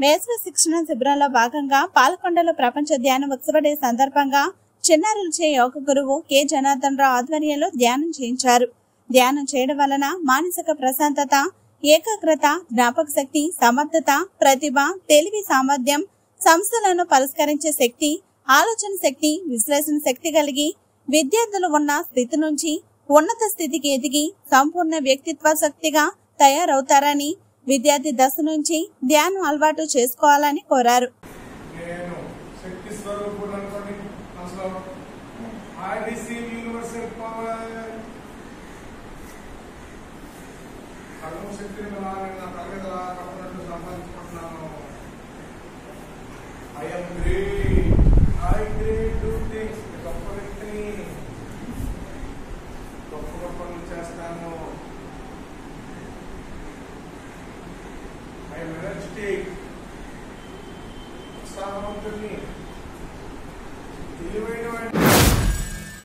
వేసవి శిక్షణ శిబిరంలో భాగంగా పాలకొండలో ప్రపంచ ధ్యాన ఉత్సవ డే సందర్భంగా చిన్నారులచే యోగ గురువు కె జనార్దన్ రావు ఆధ్వర్యంలో ధ్యానం చేయించారు ధ్యానం చేయడం వలన మానసిక ప్రశాంతత ఏకాగ్రత జ్ఞాపక శక్తి సమర్థత ప్రతిభ తెలివి సామర్థ్యం సమస్యలను పరిష్కరించే శక్తి ఆలోచన శక్తి విశ్లేషణ శక్తి కలిగి విద్యార్థులు ఉన్న స్థితి నుంచి ఉన్నత స్థితికి ఎదిగి సంపూర్ణ వ్యక్తిత్వ శక్తిగా తయారవుతారని విద్యార్థి దశ నుంచి ధ్యానం అలవాటు చేసుకోవాలని కోరారు నేను శక్తి స్వరూపుడు అనుకోండి మనసులో ఐ రిసీవ్ యూనివర్సల్ పవర్ కర్మ శక్తిని బలాన్ని నా తరగతి కప్పనట్టు సంపాదించుకుంటున్నాను I am great I great do things గొప్ప వ్యక్తిని గొప్ప గొప్ప పనులు చేస్తాను ఐ ఎమ్ ఎనర్జెటిక్ ఉత్సాహవంతుడిని